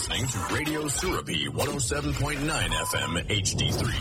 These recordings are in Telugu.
listening to Radio Surabi 107.9 FM HD3.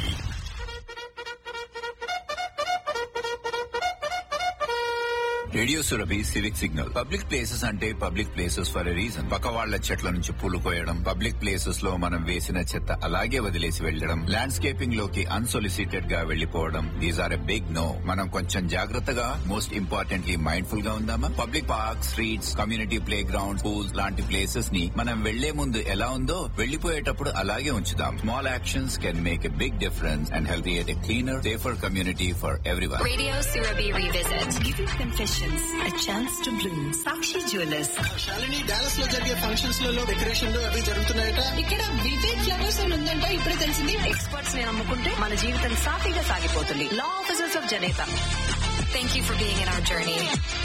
Radio Surabhi civic signal public places అంటే public places for a reason పక్క వాళ్ల చెట్ల నుంచి పూలు కోయడం పబ్లిక్ ప్లేసెస్ లో మనం వేసిన చెత్త అలాగే వదిలేసి వెళ్లడం ల్యాండ్స్కేపింగ్ లోకి అన్సొలిసిటెడ్ గా వెళ్లిపోవడం these are a big no మనం కొంచెం జాగ్రత్తగా మోస్ట్ ఇంపార్టెంట్లీ మైండ్ఫుల్ గా ఉందామా public park streets community playground schools లాంటి ప్లేసెస్ ని మనం వెళ్లే ముందు ఎలా ఉందో వెళ్లిపోయేటప్పుడు అలాగే ఉంచుదాం small actions can make a big difference and healthy at a cleaner safer community for everyone Radio Surabhi Revisit. Giving confessions a chance to bloom. Sakshi Jewelers. Shalini Dallas లో జరిగే ఫంక్షన్స్ లలో డెకరేషన్లు అవి జరుగుతున్నాయట ఇక్కడ వివేక్ ఫ్లవర్స్ ఉందంట ఇప్పుడే తెలిసింది ఎక్స్పర్ట్స్ ని నమ్ముకుంటే మన జీవితం సాఫీగా సాగిపోతుంది లా ఆఫీసర్స్ ఆఫ్ జనేత Thank you for being in our journey.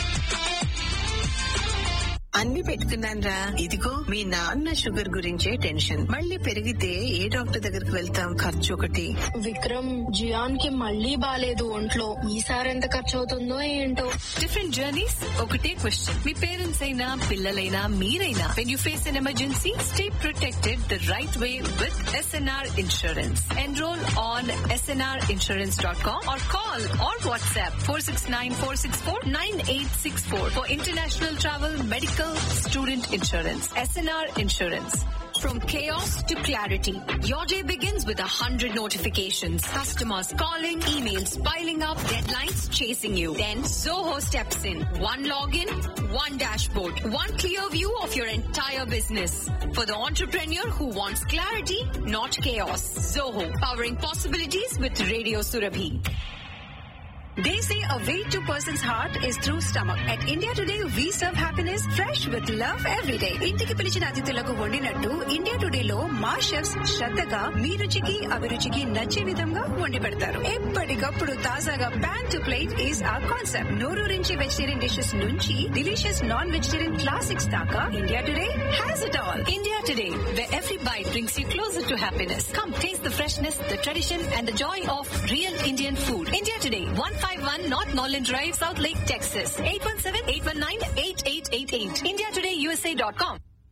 అన్ని పెట్టుకున్నాను రా ఇదిగో మీ నాన్న షుగర్ గురించే టెన్షన్ మళ్ళీ పెరిగితే ఏ డాక్టర్ దగ్గరికి వెళ్తాం ఖర్చు ఒకటి విక్రమ్ జియాన్ కి మళ్ళీ బాలేదు ఒంట్లో ఈసారి ఎంత ఖర్చు అవుతుందో ఏంటో డిఫరెంట్ జర్నీస్ ఒకటే క్వశ్చన్ మీ పేరెంట్స్ అయినా పిల్లలైనా మీరైనా when you face an emergency stay protected the right way with SNR insurance enroll on SNR insurance dot com or call or WhatsApp four six nine four six four nine eight six four for international travel medical student insurance SNR insurance From chaos to clarity, your day begins with a hundred notifications. Customers calling, emails piling up, deadlines chasing you. Then Zoho steps in. One login, one dashboard, one clear view of your entire business. For the entrepreneur who wants clarity, not chaos. Zoho, powering possibilities with Radio Surabhi. They say a way to person's heart is through stomach. At India Today, we serve happiness fresh with love every day. ఇంటికి పిలిచిన అతిథులకు వండినట్టు ఇండియా టుడే లో మా షెఫ్స్ శ్రద్ధగా మీ రుచికి అభిరుచికి నచ్చే విధంగా వండి పెడతారు ఎప్పటికప్పుడు తాజాగా pan to plate is a concept నోరూరించి వెజిటేరియన్ డిషెస్ నుంచి డిలీషియస్ నాన్ వెజిటేరియన్ క్లాసిక్స్ దాకా India today has it all India Today, where every bite brings you closer to happiness. Come taste the freshness, the tradition, and the joy of real Indian food. India Today, 151 North Norland Drive, South Lake, Texas. 817-819-8888. IndiaTodayUSA.com.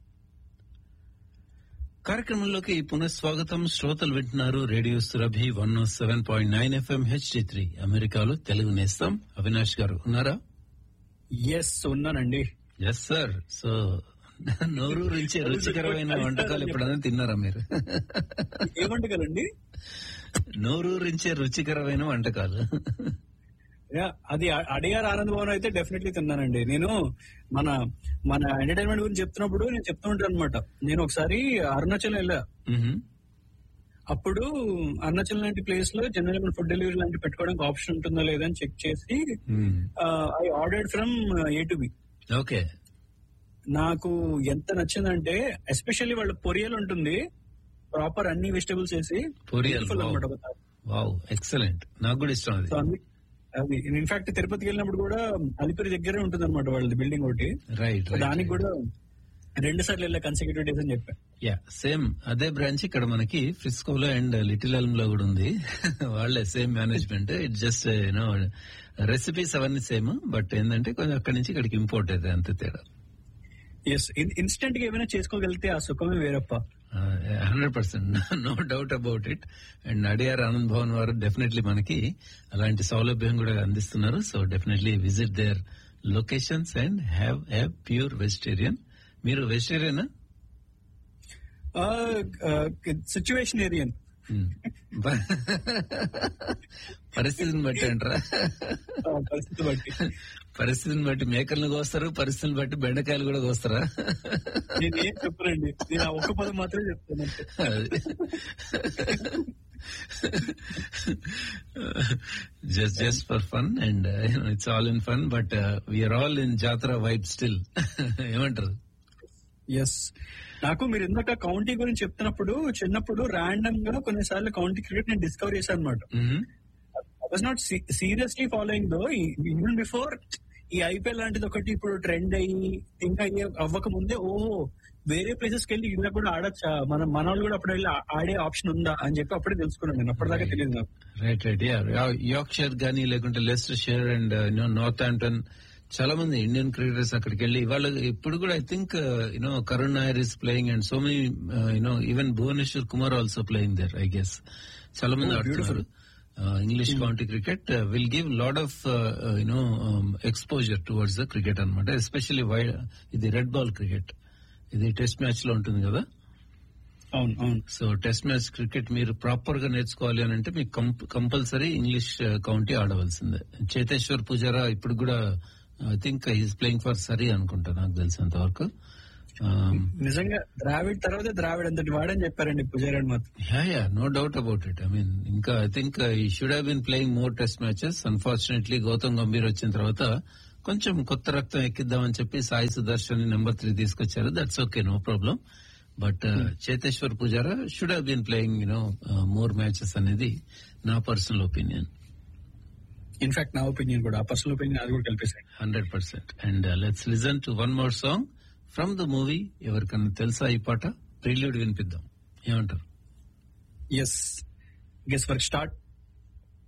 కార్యక్రమంలోకి పునఃస్వాగతం శ్రోతలు వింటున్నారు radio Surabhi one seven point nine FM HD three అమెరికాలో తెలుగు నేస్తాం అవినాష్ గారు ఉన్నారా ఎస్ ఉన్నానండి ఎస్ సార్ సో నోరూరించే రుచికరమైన వంటకాలు ఎప్పుడైనా తిన్నారా మీరు ఏమంటగలండి నోరూరించే రుచికరమైన వంటకాలు అది అ- అడియార్ ఆనంద్ భవన్ అయితే డెఫినెట్లీ తిన్నానండి నేను మన మన ఎంటర్టైన్మెంట్ గురించి చెప్తున్నప్పుడు నేను చెప్తూ ఉంటాను అనమాట నేను ఒకసారి అరుణాచల్ వెళ్ళా మ్హూ. అప్పుడు అరుణాచల్ లాంటి ప్లేస్ లో జనరల్ ఫుడ్ డెలివరీ లాంటి పెట్టుకోవడానికి ఆప్షన్ ఉంటుందా లేదా అని చెక్ చేసి మ్. I ordered from A to B okay నాకు ఎంత నచ్చిందంటే ఎస్పెషల్లీ వాళ్ళ పొరియల్ ఉంటుంది ప్రాపర్ అన్ని వెజిటబుల్స్ వేసి పొరియల్ Beautiful అన్నమాట ఒక తారు. వావ్ ఎక్సలెంట్ నాకు కూడా ఇష్టం అది సో అందు- అది ఇన్ఫాక్ట్ తిరుపతికి వెళ్ళినప్పుడు కూడా అలిపిరి దగ్గరే ఉంటుంది అనమాట వాళ్ళది బిల్డింగ్ ఒకటి రైట్ సో దానికి కూడా రెండు సార్లు వెళ్ళా కన్సిక్యూటివ్ డేస్ అని చెప్పా యా సేమ్ అదే బ్రాంచ్ ఇక్కడ మనకి ఫ్రిస్కోలో అండ్ లిటిల్ ఎల్మ్ లో కూడా ఉంది వాళ్ళే same management it just you know recipes అవన్నీ సేమ్ బట్ ఏంటంటే కొంచెం అక్కడి నుంచి ఇక్కడికి ఇంపోర్ట్ అయితే అంతే తేడా ఎస్ ఇన్స్టెంట్ గా ఏమైనా చేసుకోగలిగితే ఆ సుఖమే వేరప్ప hundred percent no doubt about it and Adyar Anand Bhavan వారు డెఫినెట్లీ మనకి అలాంటి సౌలభ్యం కూడా అందిస్తున్నారు so definitely visit their locations and have have pure vegetarian మీరు వెజిటేరియనా సిచ్యువేషన్ ఏరియన్ Hmm. బ- పరిస్థితిని బట్టి అంటారా పరిస్థితి బట్టి పరిస్థితిని బట్టి మేకలను కోస్తారు పరిస్థితిని బట్టి బెండకాయలు కూడా కోస్తారా నేను ఏం చెప్పనండి నేను ఆ ఒక్క పదం మాత్రమే చెప్తాను అంతే. Just just for fun and it's all in fun but we're all in jatara vibe still ఏమంటారు ఎస్ నాకు మీరు ఇందాక కౌంటీ గురించి చెప్తున్నప్పుడు చిన్నప్పుడు ర్యాండమ్ గా కొన్నిసార్లు కౌంటీ క్రికెట్ నేను డిస్కవర్ చేశాను అనమాట I was not seriously following though even before ఈ ఐపీఎల్ లాంటిది ఒకటి ఇప్పుడు ట్రెండ్ అయ్యి థింక్ అయ్యే అవ్వక ముందే ఓహో వేరే ప్లేసెస్ కి వెళ్ళి ఇలా కూడా ఆడచ్చా మన మన వాళ్ళు కూడా అప్పుడు వెళ్ళి ఆ- ఆడే ఆప్షన్ ఉందా అని చెప్పి అప్పుడే తెలుసుకున్నాను నేను అప్పటిదాకా తెలియదు నాకు right right ya Yorkshire గానీ లేకుంటే Leicestershire and Northampton చాలా మంది ఇండియన్ క్రికెటర్స్ అక్కడికి వెళ్ళి ఇవాళ ఇప్పుడు కూడా I think you know Karun Nair is playing and so many you know even Bhuvneshwar Kumar also playing there I guess చాలా మంది Oh, ఆడుతున్నారు English county cricket will give lot of you know exposure towards the cricket అనమాట ఎస్పెషల్లీ వై ఇది రెడ్ బాల్ క్రికెట్ ఇది టెస్ట్ మ్యాచ్ లో ఉంటుంది కదా అవును అవును సో టెస్ట్ మ్యాచ్ క్రికెట్ మీరు ప్రాపర్ గా నేర్చుకోవాలి అని అంటే మీకు కంపల్సరీ ఇంగ్లీష్ కౌంటీ ఆడవలసిందే చేతేశ్వర్ పూజారా ఇప్పుడు కూడా I think he's playing for Surrey అనుకుంటా నాకు తెలిసినంత వరకు నిజంగా ద్రావిడ్ తర్వాత ద్రావిడ్ అంతటి వాడని చెప్పారండి పుజారాడు మాత్రం ya ya no doubt about it I mean ఇంకా I think he should have been playing more test matches unfortunately Gautam Gambhir వచ్చిన తర్వాత కొంచెం కొత్త రక్తం ఎక్కిద్దామని చెప్పి సాయి సుదర్శన్ నెంబర్ త్రీ తీసుకొచ్చారు that's okay no problem but Cheteshwar Pujara should have been playing you know more matches అనేది నా పర్సనల్ ఒపీనియన్ ఇన్ఫాక్ట్ నా ఒపీనియన్ కూడా ఆ పర్సనల్ ఒపీనియన్ అది కూడా కలిపేసాయి hundred percent and let's listen to one more song from the movie ఎవరికన్నా తెలుసా ఈ పాట ప్రిల్యూడ్ వినిపిద్దాం ఏమంటారు ఎస్ గెస్ వర్క్ స్టార్ట్